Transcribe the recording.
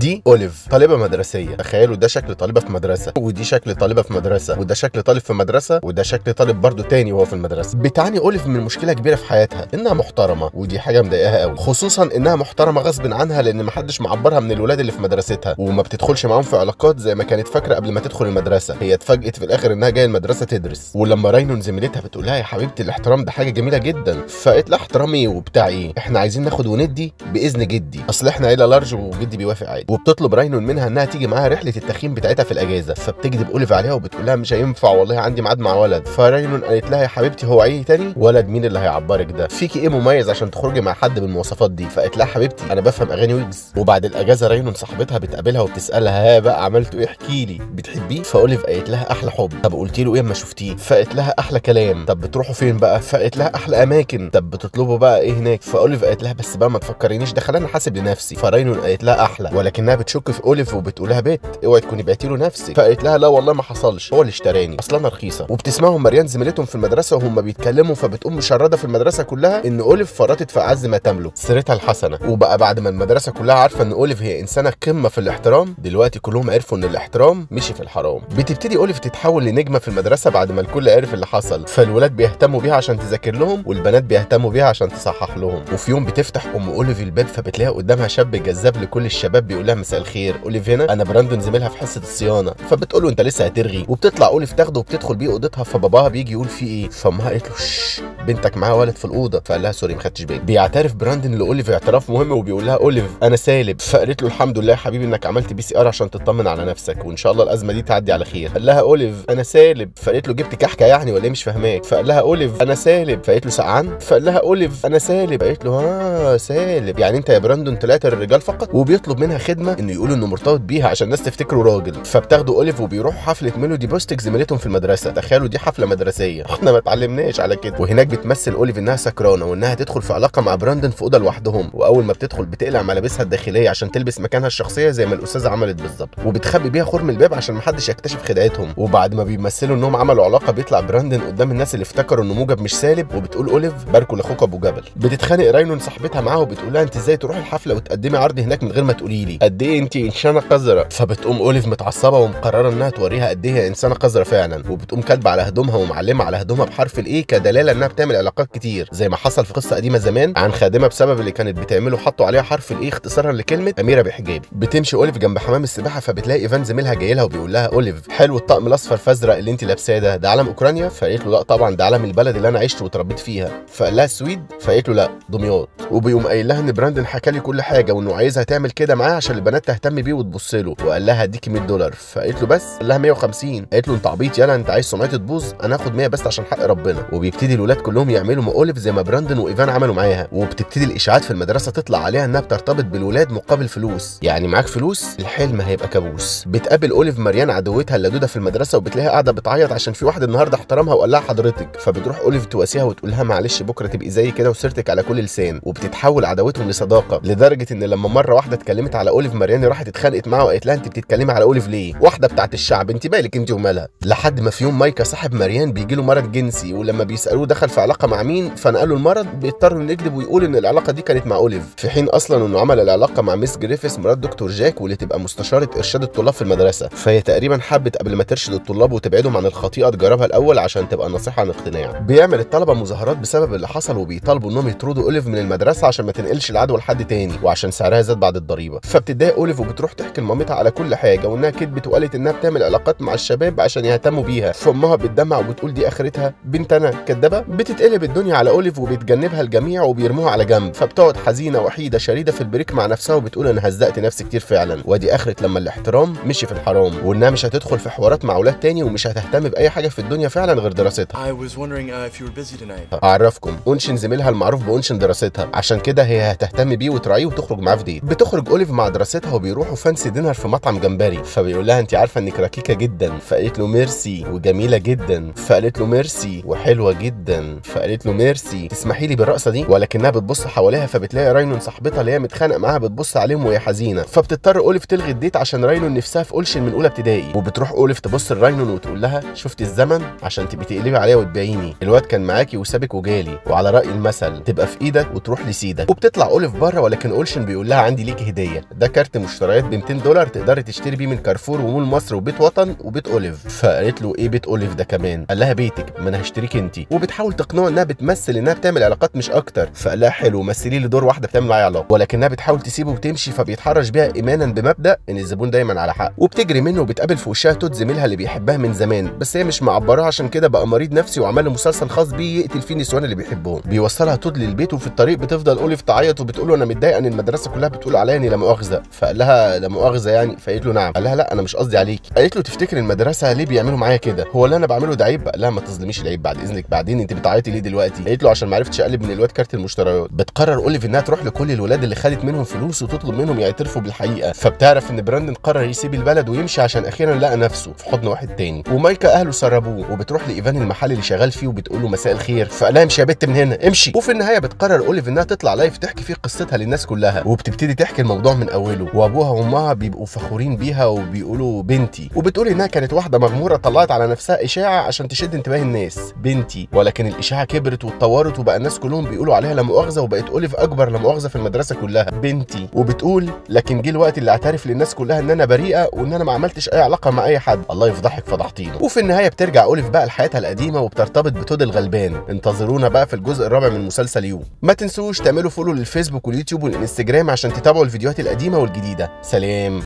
دي اوليف طالبه مدرسيه تخيلوا ده شكل طالبه في مدرسه ودي شكل طالبه في مدرسه وده شكل طالب في مدرسه وده شكل طالب برضه تاني وهو في المدرسه بتعاني اوليف من مشكله كبيره في حياتها انها محترمه ودي حاجه مضايقاها قوي خصوصا انها محترمه غصب عنها لان محدش معبرها من الولاد اللي في مدرستها وما بتدخلش معاهم في علاقات زي ما كانت فاكره قبل ما تدخل المدرسه هي اتفاجئت في الاخر انها جايه المدرسه تدرس ولما راينون زميلتها بتقول لها يا حبيبتي الاحترام ده حاجه جميله جدا فقالت لها احترامي وبتاع ايه احنا عايزين ناخد وندي باذن جدي اصل احنا عيله لارج وجدي بيوافق عادي وبتطلب راينون منها انها تيجي معاها رحله التخييم بتاعتها في الاجازه فبتكذب اوليف عليها وبتقول لها مش هينفع والله عندي ميعاد مع ولد فراينون قالت لها يا حبيبتي هو ايه تاني ولد مين اللي هيعبرك ده فيكي ايه مميز عشان تخرجي مع حد بالمواصفات دي فقالت لها حبيبتي انا بفهم اغاني ويجز وبعد الاجازه راينون صاحبتها بتقابلها وبتسالها ها بقى عملتوا ايه احكي لي بتحبيه فاوليف قالت لها احلى حب طب قلت له ايه اما شفتيه فقالت لها احلى كلام طب بتروحوا فين بقى فقالت لها احلى اماكن طب بتطلبوا بقى ايه هناك فاوليف قالت لها بس بقى ما تفكرينيش ده خلاني حاسب لنفسي فراينون قالت لها احلى ولكنها بتشك في اوليف وبتقول لها بيت اوعي تكوني بعتي له نفسك فقالت لها لا والله ما حصلش هو اللي اشتراني اصلا انا رخيصه وبتسمعهم مريان زميلتهم في المدرسه وهم بيتكلموا فبتقوم مشرده في المدرسه كلها ان اوليف فرطت في اعز ما تملك سيرتها الحسنه وبقى بعد ما المدرسه كلها عارفه ان اوليف هي انسانه قمه في الاحترام دلوقتي كلهم عرفوا ان الاحترام مشي في الحرام بتبتدي اوليف تتحول لنجمه في المدرسه بعد ما الكل عرف اللي حصل فالولاد بيهتموا بيها عشان تذاكر لهم والبنات بيهتموا بيها عشان تصحح لهم وفي يوم بتفتح ام اوليف الباب فبتلاقي قدامها شاب جذاب لكل الشباب بيقول لها مساء الخير اوليف هنا انا براندون زميلها في حصه الصيانه فبتقول له انت لسه هترغي وبتطلع اوليف تاخده وبتدخل بيه اوضتها فباباها بيجي يقول في ايه فامها قالت له شش بنتك معاها ولد في الاوضه فقال لها سوري ما خدتش بالي بيعترف براندون لاوليف اعتراف مهم وبيقول لها اوليف انا سالب فقالت له الحمد لله يا حبيبي انك عملت بي سي ار عشان تطمن على نفسك وان شاء الله الازمه دي تعدي على خير قال لها اوليف انا سالب فقالت له جبت كحكه يعني ولا ايه مش فاهماك فقال لها اوليف انا سالب فقالت له سقعان فقال لها اوليف انا سالب قالت له اه سالب يعني انت يا براندون طلعت الرجال فقط وبيطلب منها خدمه انه يقول انه مرتبط بيها عشان الناس تفتكره راجل فبتاخده اوليف وبيروحوا حفله ميلودي بوستك زميلتهم في المدرسه تخيلوا دي حفله مدرسيه احنا ما اتعلمناش على كده وهناك بتمثل اوليف انها سكرانه وانها تدخل في علاقه مع براندون في اوضه لوحدهم واول ما بتدخل بتقلع ملابسها الداخليه عشان تلبس مكانها الشخصيه زي ما الاستاذه عملت بالظبط وبتخبي بيها خرم الباب عشان محدش يكتشف خدعتهم وبعد ما بيمثلوا انهم عملوا علاقه بيطلع براندون قدام الناس اللي افتكروا انه موجب مش سالب وبتقول اوليف باركوا لاخوك ابو جبل بتتخانق راينون صاحبتها معاها وبتقول لها انت ازاي تروحي الحفله وتقدمي عرض هناك من غير ما تقولي لي قد ايه انت انسانه قذره فبتقوم اوليف متعصبه ومقرره انها توريها قد ايه هي انسانه قذره فعلا وبتقوم كاتبه على هدومها ومعلمه على هدومها بحرف الايه كدلاله انها بتعمل علاقات كتير زي ما حصل في قصه قديمه زمان عن خادمه بسبب اللي كانت بتعمله حطوا عليها حرف الايه اختصارا لكلمه اميره بحجابي بتمشي اوليف جنب حمام السباحه فبتلاقي ايفان زميلها جاي لها وبيقول لها اوليف حلو الطقم الاصفر فازرق اللي انت لابساه ده ده علم اوكرانيا فقالت له لا طبعا ده علم البلد اللي انا عشت واتربيت فيها فقال لها السويد فقالت له لا دمياط وبيقوم قايل لها ان براندون حكى لي كل حاجه وانه عايزها تعمل كده معاه عشان البنات تهتم بيه وتبص له وقال لها هديكي 100 دولار فقالت له بس قال لها 150 قالت له انت عبيط يالا انت عايز سمعتي تبوظ انا هاخد 100 بس عشان حق ربنا وبيبتدي الولاد كلهم يعملوا مع اوليف زي ما براندون وايفان عملوا معاها وبتبتدي الاشاعات في المدرسه تطلع عليها انها بترتبط بالولاد مقابل فلوس يعني معاك فلوس الحلم هيبقى كابوس بتقابل اوليف مريان عدوتها اللدوده في المدرسه وبتلاقيها قاعده بتعيط عشان في واحد النهارده احترمها وقال لها حضرتك فبتروح اوليف تواسيها وتقول لها معلش بكره تبقي زي كده وسيرتك على كل لسان وبتتحول عداوتهم لصداقه لدرجه ان لما مره واحده اتكلمت على اوليف مريان راحت اتخانقت معاها وقالت لها انت بتتكلمي على اوليف ليه واحده بتاعت الشعب انت بالك انت ومالها لحد ما في يوم مايكا صاحب مريان بيجي له مرض جنسي ولما بيسالوه دخل في علاقه مع مين فنقلوا المرض بيضطر انه يكذب ويقول ان العلاقه دي كانت مع اوليف في حين اصلا انه عمل العلاقه مع ميس جريفيس مرات دكتور جاك واللي تبقى مستشاره ارشاد الطلاب في المدرسه فهي تقريبا حبت قبل ما ترشد الطلاب وتبعدهم عن الخطيئه تجربها الاول عشان تبقى نصيحه عن اقتناع بيعمل الطلبه مظاهرات بسبب اللي حصل وبيطالبوا انهم يطردوا اوليف من المدرسه عشان ما تنقلش العدوى لحد تاني وعشان سعرها زاد بعد الضريبه فبتتضايق اوليف وبتروح تحكي لمامتها على كل حاجه وانها كدبت وقالت انها بتعمل علاقات مع الشباب عشان يهتموا بيها فامها بتدمع وبتقول دي اخرتها بنت انا كدابه بتتقلب الدنيا على اوليف وبتجنبها الجميع وبيرموها على جنب فبتقعد حزينه وحيده شريده في البريك مع نفسها وبتقول انا هزقت نفسي كتير فعلا ودي اخرت لما الاحترام مشي في الحرام وانها مش هتدخل في حوارات مع اولاد تاني ومش هتهتم باي حاجه في الدنيا فعلا غير دراستها I was wondering uh, if you were busy tonight. اعرفكم اونشن زميلها المعروف باونشن دراستها عشان كده هي هتهتم بيه وتراعيه وتخرج معاه في ديت بتخرج اوليف مع دراستها وبيروحوا فانسي دينر في مطعم جمبري فبيقول لها انت عارفه انك ركيكه جدا فقالت له ميرسي وجميله جدا فقالت له ميرسي وحلوه جدا فقالت له ميرسي تسمحي لي بالرقصه دي ولكنها بتبص حواليها فبتلاقي راينون صاحبتها اللي هي متخانقه معاها بتبص عليهم وهي حزينه فبتضطر اوليف تلغي الديت عشان راينون نفسها في اولشن من اولى ابتدائي وبتروح اوليف تبص لراينون وتقول لها شفتي الزمن عشان تبقي تقلبي عليا وتبيعيني الواد كان معاكي وسابك وجالي وعلى راي المثل تبقى في ايدك وتروح لسيدك وبتطلع اوليف بره ولكن اولشن بيقول لها عندي ليكي هديه ده كارت مشتريات ب 200 دولار تقدري تشتري بيه من كارفور ومول مصر وبيت وطن وبيت اوليف فقالت له ايه بيت اوليف ده كمان قال لها بيتك ما انا هشتريك انت وبتحاول تقنعه انها بتمثل انها بتعمل علاقات مش اكتر فقال لها حلو مثلي لي دور واحده بتعمل معايا علاقه ولكنها بتحاول تسيبه وتمشي فبيتحرش بيها ايمانا بمبدا ان الزبون دايما على حق وبتجري منه وبتقابل في وشها توت زميلها اللي بيحبها من زمان بس هي مش معبراه عشان كده بقى مريض نفسي وعمل له مسلسل خاص بيه يقتل فيه النسوان اللي بيحبهم بيوصلها توت للبيت وفي الطريق بتفضل اوليف تعيط وبتقول له انا متضايقه ان المدرسه كلها بتقول عليا اني لا مؤاخذه فقال لها لا مؤاخذه يعني فقالت له نعم قال لها لا انا مش قصدي عليكي قالت له تفتكر المدرسه ليه بيعملوا معايا كده هو اللي انا بعمله ده عيب قال لها ما تظلميش العيب بعد اذنك بعدين انت بتعيطي ليه دلوقتي قالت له عشان ما عرفتش اقلب من الواد كارت المشتريات بتقرر اوليف انها تروح لكل الولاد اللي خدت منهم فلوس وتطلب منهم يعترفوا بالحقيقه فبتعرف ان براندن قرر يسيب البلد ويمشي عشان اخيرا لقى نفسه في حضن واحد تاني ومايكا اهله سربوه وبتروح لايفان المحل اللي شغال فيه وبتقول له مساء الخير فقال لها امشي يا بت من هنا امشي وفي النهايه بتقرر اوليف انها تطلع لايف تحكي فيه قصتها للناس كلها وبتبتدي تحكي الموضوع من اوله وابوها وامها بيبقوا فخورين بيها وبيقولوا بنتي وبتقول انها كانت واحده مغموره طلعت على نفسها اشاعه عشان تشد انتباه الناس بنتي ولكن الاشاعه كبرت واتطورت وبقى الناس كلهم بيقولوا عليها لا مؤاخذه وبقت اوليف اكبر لا مؤاخذه في المدرسه كلها بنتي وبتقول لكن جه الوقت اللي اعترف للناس كلها ان انا بريئه وان انا ما عملتش اي علاقه مع اي حد الله يفضحك فضحتينه وفي النهايه بترجع اوليف بقى لحياتها القديمه وبترتبط بتود الغلبان انتظرونا بقى في الجزء الرابع من مسلسل يو ما تنسوش تعملوا فولو للفيسبوك واليوتيوب والانستجرام عشان تتابعوا الفيديوهات القديمه والجديده سلام